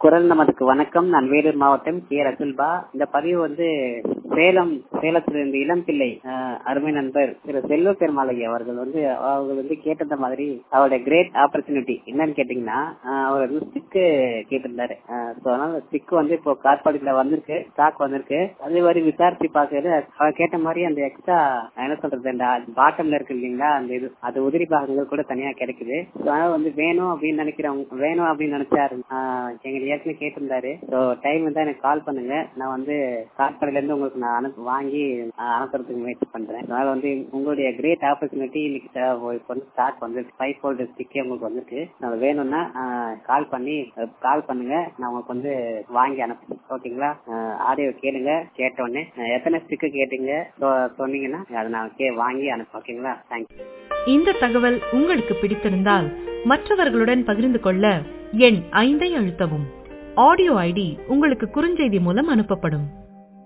குரல் நமதுக்கு வணக்கம் நான் வேலூர் மாவட்டம் கே ரசுல்பா இந்த பதிவு வந்து சேலம் சேலத்திலிருந்து இளம்பிள்ளை அஹ், அருமை நண்பர் திரு செல்வ பெருமாளை அவர்கள் வந்து அவங்க வந்து கேட்டிருந்த மாதிரி அவருடைய கிரேட் ஆப்பர்ச்சுனிட்டி என்னன்னு கேட்டீங்கன்னா அஹ், அவர் வந்து ஸ்டிக்கு கேட்டிருந்தாரு ஸோ அதனால ஸ்டிக் வந்து இப்போ கார்பாடியில வந்திருக்கு ஸ்டாக் வந்திருக்கு அதே மாதிரி விசாரிச்சு பார்க்கறது அவர் கேட்ட மாதிரி அந்த எக்ஸ்ட்ரா என்ன சொல்றது அந்த பாட்டம்ல இருக்கு இல்லைங்களா அந்த இது அது உதிரி பாகங்கள் கூட தனியா கிடைக்குது So, அதனால வந்து வேணும் அப்படின்னு நினைக்கிறவங்க வேணும் அப்படின்னு நினைச்சாரு ஆஹ் எங்க ஏற்கனவே கேட்டிருந்தாரு ஸோ டைம் இருந்தா எனக்கு கால் பண்ணுங்க நான் வந்து கார்படையில இருந்து உங்களுக்கு நான் அனுப்ப வாங்கி ஆஹ் அனுப்புறதுக்கு முயற்சி பண்றேன் அதனால வந்து உங்களுடைய கிரேட் ஆப்பர்ச்சுனிட்டி இன்னைக்கு த- இப்போ வந்து ஸ்டாக் வந்து ஃபைவ் ஃபோல்டு ஸ்டிக்கே உங்களுக்கு வந்திருக்கு அது வேணும்னா கால் பண்ணி கால் பண்ணுங்க நான் உங்களுக்கு வந்து வாங்கி அனுப்புறேன் ஓகேங்களா ஆடியோ கேளுங்க கேட்ட உடனே அஹ் எத்தனை ஸ்டிக்கு கேட்டீங்க சொ- சொன்னீங்கன்னா அதை நான் கே வாங்கி அனுப்புறேன் ஓகேங்களா தேங்க்யூ இந்த தகவல் உங்களுக்கு பிடித்திருந்தால் மற்றவர்களுடன் பகிர்ந்து கொள்ள எண் ஐந்தை அழுத்தவும் ஆடியோ ஐடி உங்களுக்கு குறுஞ்செய்தி மூலம் அனுப்பப்படும்